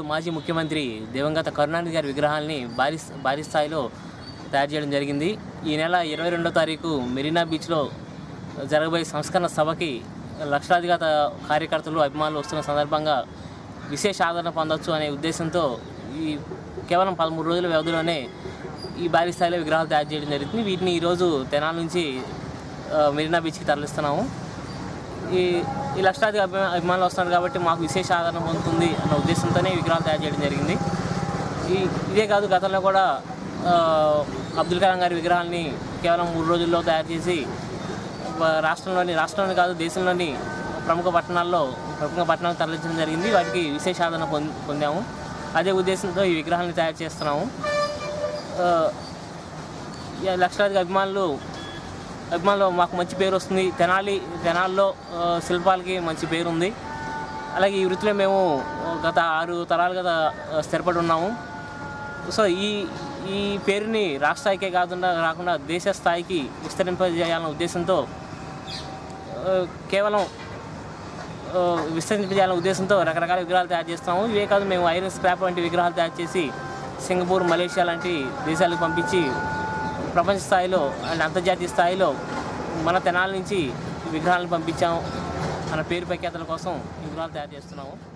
మాజీ ముఖ్యమంత్రి దివంగత కరుణానిధి గారి విగ్రహాల్ని భారీ భారీ స్థాయిలో తయారు చేయడం జరిగింది ఈ నెల ఇరవై రెండో తారీఖు మెరీనా బీచ్లో జరగబోయే సంస్కరణ సభకి లక్షలాదిగా త- కార్యకర్తలు అభిమానులు వస్తున్న సందర్భంగా విశేష ఆదరణ పొందొచ్చు అనే ఉద్దేశంతో ఈ కేవలం పదమూడు రోజుల వ్యవధిలోనే ఈ భారీ స్థాయిలో విగ్రహాలు తయారు చేయడం జరుగుతుంది వీటిని ఈరోజు తెనాల నుంచి ఆ, మెరీనా బీచ్కి తరలిస్తున్నాము ఈ ఈ లక్షలాది అభిమా అభిమానులు వస్తున్నారు కాబట్టి మాకు విశేష ఆదరణ పొందుతుంది అన్న ఉద్దేశంతోనే ఈ విగ్రహాలు తయారు చేయడం జరిగింది ఈ ఇదే కాదు గతంలో కూడా ఆ, అబ్దుల్ కలాం గారి విగ్రహాన్ని కేవలం మూడు రోజుల్లో తయారు చేసి వ- రాష్ట్రంలోని రాష్ట్రంలోని కాదు దేశంలోని ప్రముఖ పట్టణాల్లో ప్రముఖ పట్టణాలకు తరలించడం జరిగింది వాటికి విశేష ఆదరణ పొంది పొందాము అదే ఉద్దేశంతో ఈ విగ్రహాన్ని తయారు చేస్తున్నాము ఆ, ఈ లక్షలాది అభిమానులు అభిమానులు మాకు మంచి పేరు వస్తుంది తెనాలి తెనాల్లో ఆ, శిల్పాలకి మంచి పేరు ఉంది అలాగే ఈ వృత్తిలో మేము గత ఆరు తరాలుగా ఆ, స్థిరపడి ఉన్నాము సో ఈ ఈ పేరుని రాష్ట్ర స్థాయికే కాకుండా రాకుండా దేశ స్థాయికి విస్తరింపజేయాలన్న ఉద్దేశంతో ఆ, కేవలం ఆ, విస్తరింపజేయాలనే ఉద్దేశంతో రకరకాల విగ్రహాలు తయారు చేస్తాము ఇవే కాదు మేము ఐరన్ స్క్రాప్ వంటి విగ్రహాలు తయారు చేసి సింగపూర్ మలేషియా లాంటి దేశాలకు పంపించి ప్రపంచ స్థాయిలో అండ్ అంతర్జాతీయ స్థాయిలో మన తెనాల నుంచి ఈ విగ్రహాలను పంపించాము మన పేరు ప్రఖ్యాతల కోసం ఈ విగ్రహాలు తయారు చేస్తున్నాము